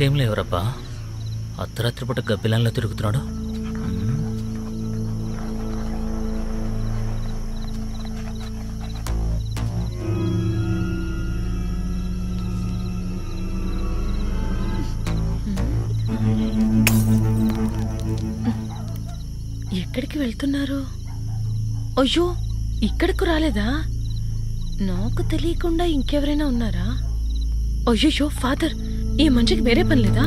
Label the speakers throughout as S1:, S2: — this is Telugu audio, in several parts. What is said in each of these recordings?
S1: ఏం లేవురబ్బా అర్ధరాత్రి పూట గబ్బిలాల్లో తిరుగుతున్నాడు
S2: ఎక్కడికి వెళ్తున్నారు అయ్యో ఇక్కడకు రాలేదా నాకు తెలియకుండా ఇంకెవరైనా ఉన్నారా అయ్యో ఫాదర్ ఈ మనిషికి వేరే పని లేదా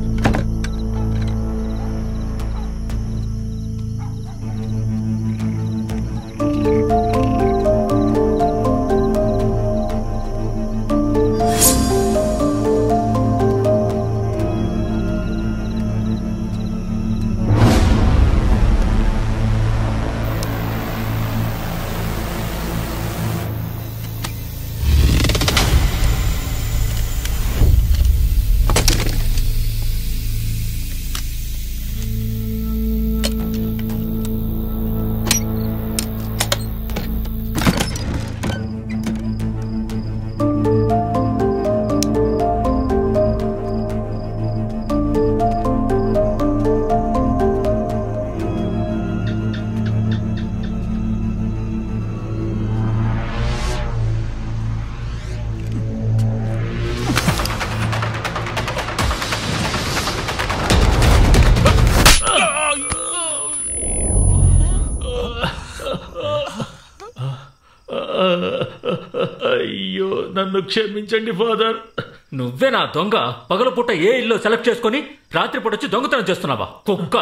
S3: అయ్యో నన్ను క్షమించండి ఫాదర్
S1: నువ్వే నా దొంగ పగలపూట ఏ ఇల్లు సెలెక్ట్ చేసుకొని రాత్రిపూట వచ్చి దొంగతనం చేస్తున్నావా కుక్క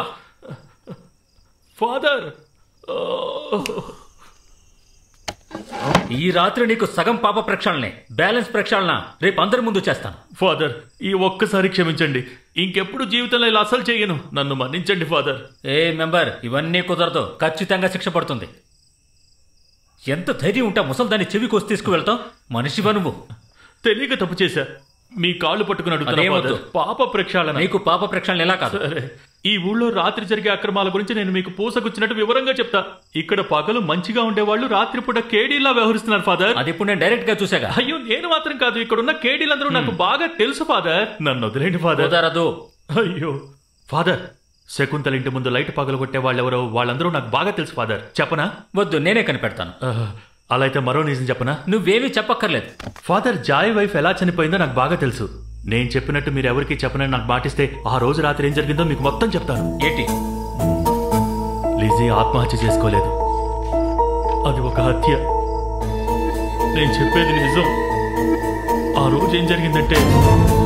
S3: ఫాదర్
S1: ఈ రాత్రి నీకు సగం పాప ప్రక్షాళనే బ్యాలెన్స్ ప్రక్షాళన రేపు అందరి ముందు చేస్తాను
S3: ఫాదర్ ఈ ఒక్కసారి క్షమించండి ఇంకెప్పుడు జీవితంలో ఇలా అసలు చేయను నన్ను మన్నించండి ఫాదర్
S1: ఏ మెంబర్ ఇవన్నీ కుదరదు ఖచ్చితంగా శిక్ష పడుతుంది ఎంత ధైర్యం ఉంటే ముసల్దాన్ని చెవి కోసి తీసుకువెళ్తాం మనిషివా నువ్వు
S3: తెలియక తప్పు చేశా మీ కాళ్ళు పట్టుకుని అడుగుతున్నా
S1: అదేమొద్దు.
S3: ఫాదర్ పాప ప్రక్షాళన
S1: నీకు పాప ప్రక్షాళన ఎలా కాదు
S3: సరే ఈ ఊళ్ళో రాత్రి జరిగే అక్రమాల గురించి నేను మీకు పూసగుచ్చినట్టు వివరంగా చెప్తా ఇక్కడ పగలు మంచిగా ఉండేవాళ్ళు రాత్రిపూట కేడీలా వ్యవహరిస్తున్నారు ఫాదర్
S1: అది ఇప్పుడు నేను డైరెక్ట్ గా చూసాగా
S3: అయ్యో నేను మాత్రం కాదు ఇక్కడ ఉన్న కేడీలందరూ నాకు బాగా తెలుసు ఫాదర్ నన్ను వదిలేండి ఫాదర్
S1: కుదరదు
S3: అయ్యో ఫాదర్ శకుంతల ఇంటి ముందు లైట్ పగలగొట్టే వాళ్ళెవరో వాళ్ళందరూ నాకు బాగా తెలుసు ఫాదర్ చెప్పనా
S1: వద్దు నేనే కనిపెడతాను
S3: ఆహ్, అలా అయితే మరో నిజం చెప్పనా
S1: నువ్వేమీ చెప్పక్కర్లేదు
S3: ఫాదర్ జాయ్ వైఫ్ ఎలా చనిపోయిందో నాకు బాగా తెలుసు నేను చెప్పినట్టు మీరు ఎవరికి చెప్పనని నాకు మాటిస్తే ఆ రోజు రాత్రి ఏం జరిగిందో మీకు మొత్తం చెప్తాను
S1: ఏంటి
S3: లిజీ ఆత్మహత్య చేసుకోలేదు అది ఒక హత్య నేను చెప్పేది నిజం ఆ రోజు ఏం జరిగిందంటే